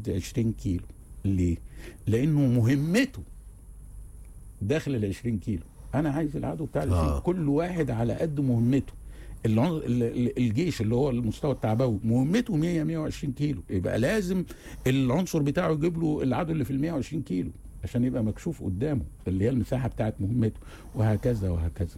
20 كيلو ليه؟ لانه مهمته داخل ال 20 كيلو انا عايز العدو بتاع آه. آه. كل واحد على قد مهمته العن- ال- ال- الجيش اللي هو المستوى التعبوي مهمته 100 120 كيلو يبقى لازم العنصر بتاعه يجيب له العدو اللي في ال 120 كيلو عشان يبقى مكشوف قدامه اللي هي المساحه بتاعت مهمته وهكذا وهكذا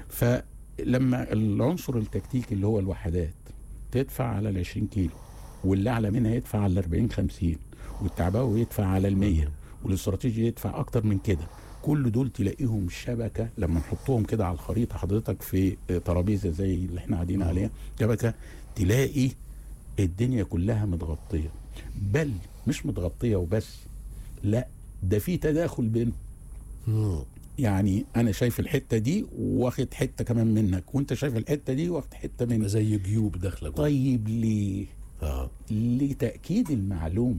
فلما العنصر التكتيكي اللي هو الوحدات تدفع على ال 20 كيلو واللي اعلى منها يدفع على ال 40 50 والتعبوي يدفع على ال 100 والاستراتيجي يدفع اكتر من كده كل دول تلاقيهم شبكه لما نحطهم كده على الخريطه حضرتك في ترابيزه زي اللي احنا قاعدين عليها شبكه تلاقي الدنيا كلها متغطيه بل مش متغطيه وبس لا ده في تداخل بينهم مم. يعني انا شايف الحته دي واخد حته كمان منك وانت شايف الحته دي واخد حته يبقى منك زي جيوب داخله جوه. طيب ليه اه لتاكيد المعلومه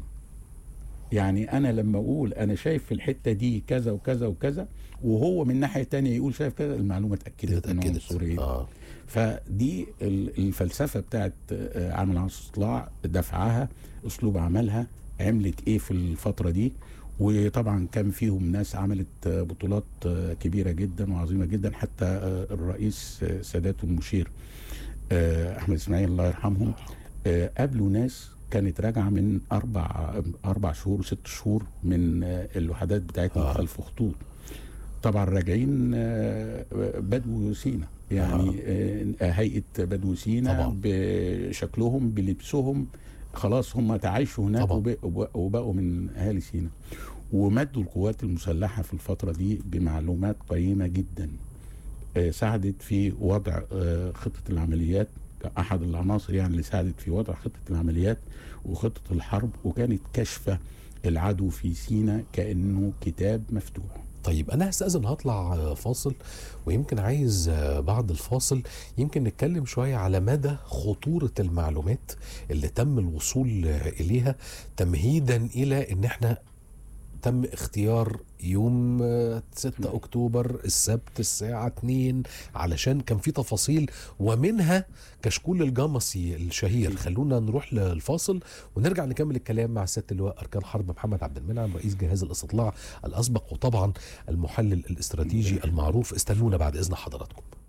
يعني انا لما اقول انا شايف في الحته دي كذا وكذا وكذا وهو من ناحيه تانية يقول شايف كذا المعلومه اتاكدت ان هو اتاكدت عنصريه اه فدي ال- الفلسفه بتاعت آه، عامل عن استطلاع دفعها اسلوب عملها عملت ايه في الفتره دي وطبعا كان فيهم ناس عملت آه، بطولات آه، كبيره جدا وعظيمه جدا حتى آه، الرئيس آه، سادات المشير آه، احمد اسماعيل الله يرحمهم آه، قابلوا ناس كانت راجعه من اربع اربع شهور وست شهور من آه، الوحدات بتاعتنا آه. خلف خطوط طبعا راجعين آه، بدو سينا يعني آه. هيئه بدو سينا طبعا. بشكلهم بلبسهم خلاص هم تعايشوا هناك طبعا. وبقوا, وبقوا من اهالي سينا ومدوا القوات المسلحه في الفتره دي بمعلومات قيمه جدا آه، ساعدت في وضع آه، خطه العمليات احد العناصر يعني اللي ساعدت في وضع خطه العمليات وخطه الحرب وكانت كشفه العدو في سينا كانه كتاب مفتوح طيب انا هستاذن هطلع آه، فاصل ويمكن عايز آه، بعد الفاصل يمكن نتكلم شويه على مدى خطوره المعلومات اللي تم الوصول آه، اليها تمهيدا الى ان احنا تم اختيار يوم آه، 6 اكتوبر السبت الساعه 2 علشان كان في تفاصيل ومنها كشكول الجمصي الشهير خلونا نروح للفاصل ونرجع نكمل الكلام مع سياده اللواء اركان حرب محمد عبد المنعم رئيس جهاز الاستطلاع الاسبق وطبعا المحلل الاستراتيجي المعروف استنونا بعد اذن حضراتكم